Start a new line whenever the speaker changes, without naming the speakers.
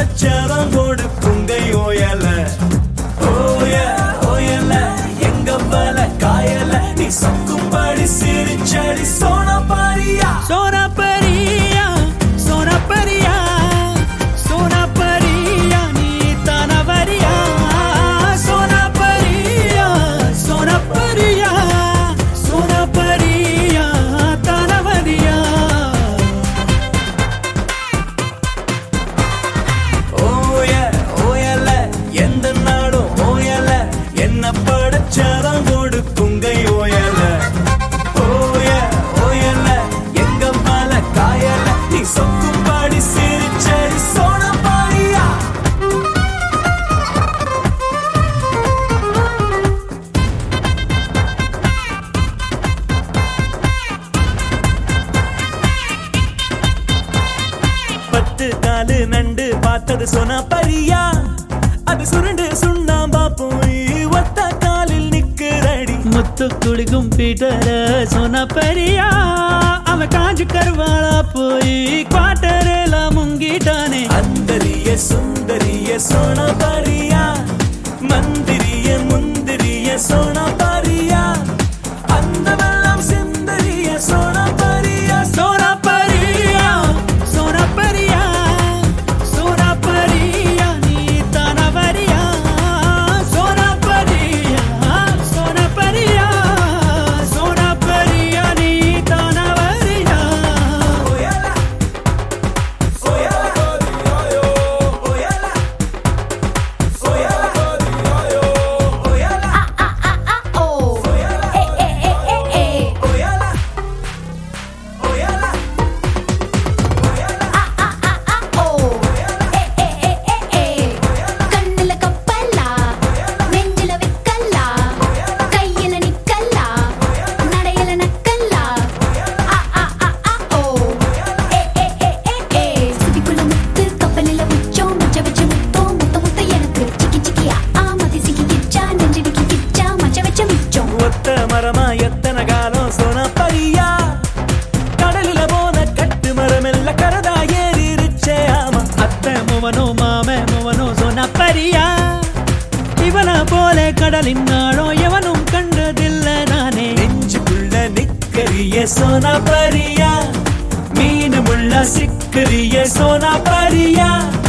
படைச்சவன் கொடுக்குங்கை ஓயல ஓய ஓயல எங்க பல காயல நீ சொக்கும்படி சிரிச்சடி சோனா பாரியா
சோனா பரியா சோனா பரியா சோனா பரியா நீ தானவரியா சோனா பரியா சோனா பரியா சோனா பரியா தானவரியா
ஓய ஓயல எந்த நாடும் ஓயல என்ன படைச்சவன் கொடுக்குங்கை ஓயல ஓய ஓயல எங்க பல காயல நீ சொக்கும்படி சிரிச்சடி சோனா பாரியா பத்து காலு நண்டு பார்த்தது சொன்னா பரியா அது சுருண்டு சுண்ணாம்பா போய் ஒத்த காலில் நிக்கிறடி
முத்து குளிக்கும் பீட்டர சோனா பரியா அவன் காஞ்சு கருவாளா போய் குவாட்டரேல முங்கிட்டானே
அந்தரிய சுந்தரிய சோனா பரியா மந்திரிய முந்திரிய சோனா பரியா அந்த வெள்ளம் சிந்தரிய சோனா பரியா
சோனா பரியா சோனா பரியா சோனா பரியா நீ தானவரியா சோனா பரியா சோனா பரியா சோனா பரியா நீ தானவரியா
ஓயலா ஓயலா ஓயலா ஓயலா ஓயலா ஓயலா ஓயலா
கண்ணுல கப்பல்லா நெஞ்சில விக்கல்லா கையில நிக்கல்லா நடையில நக்கல்லா ஆ ஆ ஆ ஆ ஓ ஏ ஏ ஏ ஏ ஏ சிட்டிக்குள்ள முத்து கப்பலில உச்சம் மச்ச வச்ச முத்தோ முத்த முத்த எனக்கு சிக்கி சிக்கியா ஆ மதி சிக்கி கிச்சா நெஞ்சிடுக்கி கிச்சா மச்ச வச்ச மிச்சம்
ஒத்த மரமா எத்தனை காலம் சொன்ன பரியா கடலில போன கட்டு மரமெல்ல கரதா ஏறிருச்சே ஆமா
அத்தை முவனோ மாம முவனோ சொன்ன பரியா இவன போல கடலின் நாளோ எவனும் கண்டதில்ல நானே
நெஞ்சுக்குள்ள நிக்கரிய சோனா பரியா மீன் முள்ள சிக்கரிய சோனா பரியா